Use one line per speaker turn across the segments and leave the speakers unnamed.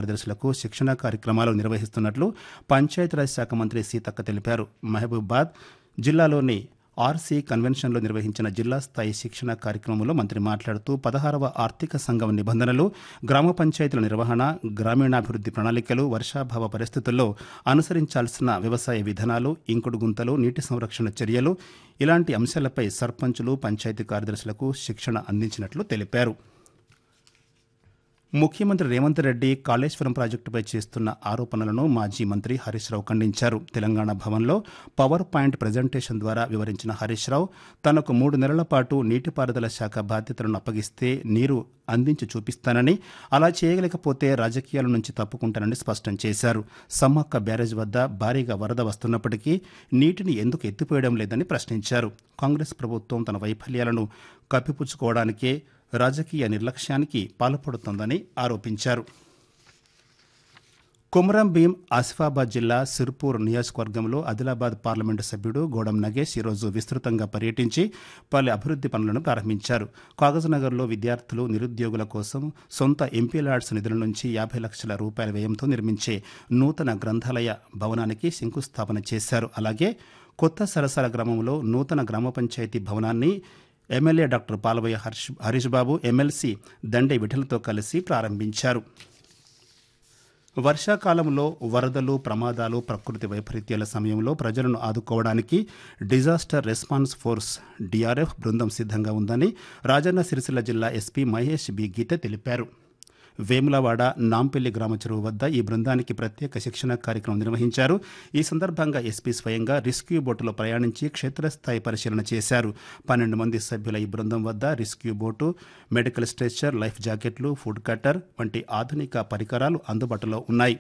కార్యదర్శులకు శిక్షణా కార్యక్రమాలు నిర్వహిస్తున్నట్లు పంచాయతీరాజ్ శాఖ మంత్రి సీతక్క తెలిపారు మహబూబాద్ జిల్లాలోని ఆర్సీ కన్వెన్షన్లో నిర్వహించిన జిల్లా స్థాయి శిక్షణ కార్యక్రమంలో మంత్రి మాట్లాడుతూ పదహారవ ఆర్థిక సంఘం నిబంధనలు గ్రామ పంచాయతీల నిర్వహణ గ్రామీణాభివృద్ధి ప్రణాళికలు వర్షాభావ పరిస్థితుల్లో అనుసరించాల్సిన వ్యవసాయ విధానాలు ఇంకుడు గుంతలు నీటి సంరక్షణ చర్యలు ఇలాంటి అంశాలపై సర్పంచులు పంచాయతీ కార్యదర్శులకు శిక్షణ అందించినట్లు తెలిపారు ముఖ్యమంత్రి రేవంత్ రెడ్డి కాళేశ్వరం ప్రాజెక్టుపై చేస్తున్న ఆరోపణలను మాజీ మంత్రి హరీష్ రావు ఖండించారు తెలంగాణ భవన్లో పవర్ పాయింట్ ప్రజెంటేషన్ ద్వారా వివరించిన హరీష్ రావు తనకు మూడు నెలల పాటు నీటిపారుదల శాఖ బాధ్యతలను అప్పగిస్తే నీరు అందించి చూపిస్తానని అలా చేయలేకపోతే రాజకీయాల నుంచి తప్పుకుంటానని స్పష్టం చేశారు సమ్మక్క బ్యారేజ్ వద్ద భారీగా వరద వస్తున్నప్పటికీ నీటిని ఎందుకు ఎత్తిపోయడం లేదని ప్రశ్నించారు కాంగ్రెస్ ప్రభుత్వం తన వైఫల్యాలను కప్పిపుచ్చుకోవడానికే రాజకీయ నిర్లక్ష్యానికి పాల్పడుతోందని ఆరోపించారు కుమరం భీం ఆసిఫాబాద్ జిల్లా సిర్పూర్ నియోజకవర్గంలో ఆదిలాబాద్ పార్లమెంటు సభ్యుడు గోడం నగేష్ ఈరోజు విస్తృతంగా పర్యటించి పలు అభివృద్ది పనులను ప్రారంభించారు కాగజ్నగర్లో విద్యార్థులు నిరుద్యోగుల కోసం సొంత ఎంపీ ల్యాడ్స్ నిధుల నుంచి యాభై లక్షల రూపాయల వ్యయంతో నిర్మించే నూతన గ్రంథాలయ భవనానికి శంకుస్థాపన చేశారు అలాగే కొత్త సరసల గ్రామంలో నూతన గ్రామ పంచాయతీ భవనాన్ని MLA doctor Palavayya Harsh Harish Babu MLC Dande విఠలతో కలిసి ప్రారంభించారు వర్షాకాలంలో వరదలు ప్రమాదాలు ప్రకృతి వైపరీత్యాల సమయంలో ప్రజలను ఆదుకోవడానికి డిజాస్టర్ రెస్పాన్స్ ఫోర్స్ డిఆర్ఎఫ్ బృందం సిద్ధంగా ఉందని రాజన్న సిరిసిల్ల జిల్లా ఎస్పీ మహేష్ బి గీత తెలిపారు వేములవాడ నాంపల్లి గ్రామ చెరువు వద్ద ఈ బృందానికి ప్రత్యేక శిక్షణ కార్యక్రమం నిర్వహించారు ఈ సందర్భంగా ఎస్పీ స్వయంగా రెస్క్యూ బోటులో ప్రయాణించి క్షేత్రస్థాయి పరిశీలన చేశారు పన్నెండు మంది సభ్యుల ఈ బృందం వద్ద rescue boat medical stretcher life జాకెట్లు ఫుడ్ కట్టర్ వంటి ఆధునిక పరికరాలు అందుబాటులో ఉన్నాయి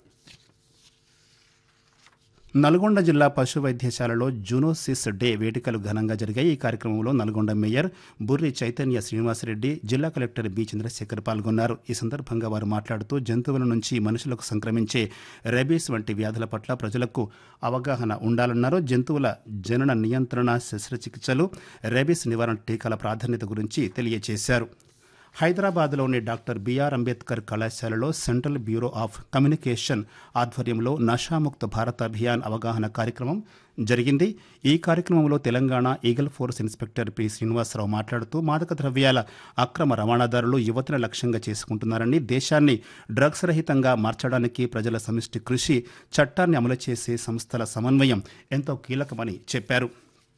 నల్గొండ జిల్లా పశు వైద్యశాలలో జూనోసిస్ డే వేడుకలు ఘనంగా జరిగాయి ఈ కార్యక్రమంలో నల్గొండ మేయర్ బుర్రి చైతన్య శ్రీనివాసరెడ్డి జిల్లా కలెక్టర్ బి చంద్రశేఖర్ పాల్గొన్నారు ఈ సందర్భంగా వారు మాట్లాడుతూ జంతువుల నుంచి మనుషులకు సంక్రమించే రెబీస్ వంటి వ్యాధుల పట్ల ప్రజలకు అవగాహన ఉండాలన్నారు జంతువుల జనన నియంత్రణ శస్త్రచికిత్సలు రెబీస్ నివారణ టీకాల ప్రాధాన్యత గురించి తెలియజేశారు హైదరాబాద్లోని డాక్టర్ బిఆర్ అంబేద్కర్ కళాశాలలో సెంట్రల్ బ్యూరో ఆఫ్ కమ్యూనికేషన్ ఆధ్వర్యంలో నషాముక్త భారత్ అభియాన్ అవగాహన కార్యక్రమం జరిగింది ఈ కార్యక్రమంలో Telangana eagle force inspector P Srinivasarao మాట్లాడుతూ మాదక ద్రవ్యాల అక్రమ రవాణాదారులు యువతను లక్ష్యంగా చేసుకుంటున్నారని దేశాన్ని డ్రగ్స్ రహితంగా మార్చడానికి ప్రజల సమిష్టి కృషి చట్టాన్ని అమలు చేసే సంస్థల సమన్వయం ఎంతో కీలకమని చెప్పారు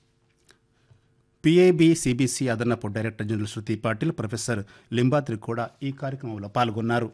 పీఏబీ సిబిసి అదనపు director general Shruti Patil professor Limbadri కూడా ఈ కార్యక్రమంలో పాల్గొన్నారు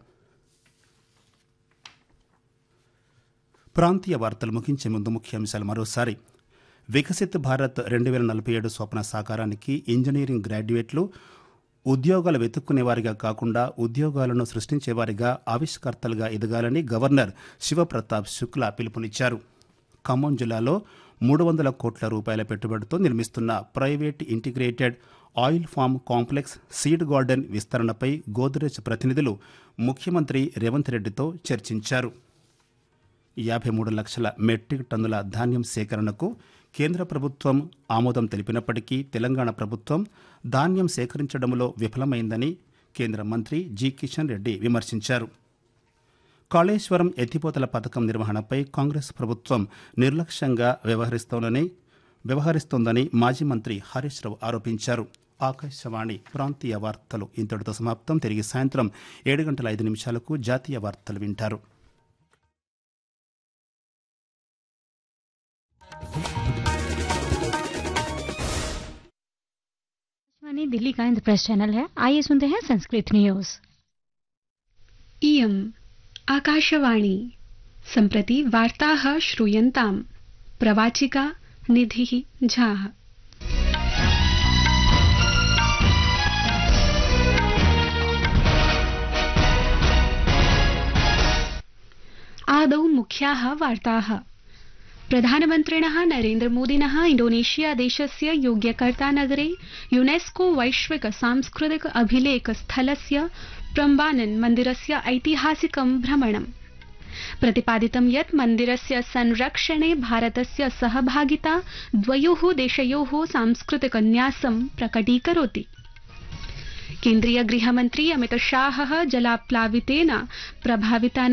ప్రాంతీయ వార్తలు ముగించే ముందు ముఖ్యాంశాలు మరోసారి వికసిత్ భారత్ రెండు వేల నలభై ఏడు స్వప్న సాకారానికి ఇంజనీరింగ్ గ్రాడ్యుయేట్లు ఉద్యోగాలు వెతుక్కునేవారిగా కాకుండా ఉద్యోగాలను సృష్టించేవారిగా ఆవిష్కర్తలుగా ఎదగాలని గవర్నర్ శివప్రతాప్ శుక్లా పిలుపునిచ్చారు ఖమ్మం జిల్లాలో మూడు వందల కోట్ల రూపాయల పెట్టుబడితో నిర్మిస్తున్న private integrated oil palm complex seed garden విస్తరణపై గోద్రేజ్ ప్రతినిధులు ముఖ్యమంత్రి రేవంత్ రెడ్డితో చర్చించారు యాభై మూడు లక్షల మెట్రిక్ టన్నుల ధాన్యం సేకరణకు కేంద్ర ప్రభుత్వం ఆమోదం తెలిపినప్పటికీ తెలంగాణ ప్రభుత్వం ధాన్యం సేకరించడంలో విఫలమైందని కేంద్ర మంత్రి జి కిషన్ రెడ్డి విమర్శించారు కాళేశ్వరం ఎత్తిపోతల పథకం నిర్వహణపై కాంగ్రెస్ ప్రభుత్వం నిర్లక్ష్యంగా వ్యవహరిస్తోందని వ్యవహరిస్తోందని మాజీ మంత్రి హరీష్ రావు ఆరోపించారు ఆకాశవాణి ప్రాంతీయ వార్తలు ఇంతటితో సమాప్తం తిరిగి సాయంత్రం ఏడు గంటల ఐదు నిమిషాలకు జాతీయ వార్తలు వింటారు
आकाशवाणी दिल्ली का इंद्रप्रस्थ चैनल है आइए सुनते हैं संस्कृत न्यूज
इयम् आकाशवाणी सम्प्रति वार्ताः श्रूयन्ताम् प्रवाचिका निधिः झाः आदौ मुख्याः वार्ताः प्रधानमन्त्रिणः नरेन्द्रमोदिनः इण्डोनेशिया देशस्य योग्यकर्ता नगरे यूनेस्को वैश्विक सांस्कृतिक अभिलेख स्थलस्य प्रम्बानन् मन्दिरस्य ऐतिहासिकं भ्रमणम् प्रतिपादितं यत् मन्दिरस्य संरक्षणे भारतस्य सहभागिता द्वयोः देशयोः सांस्कृतिक न्यासं प्रकटीकरोति केन्द्रीय गृहमन्त्री अमितशाह जलाप्लावितेन प्रभावितानां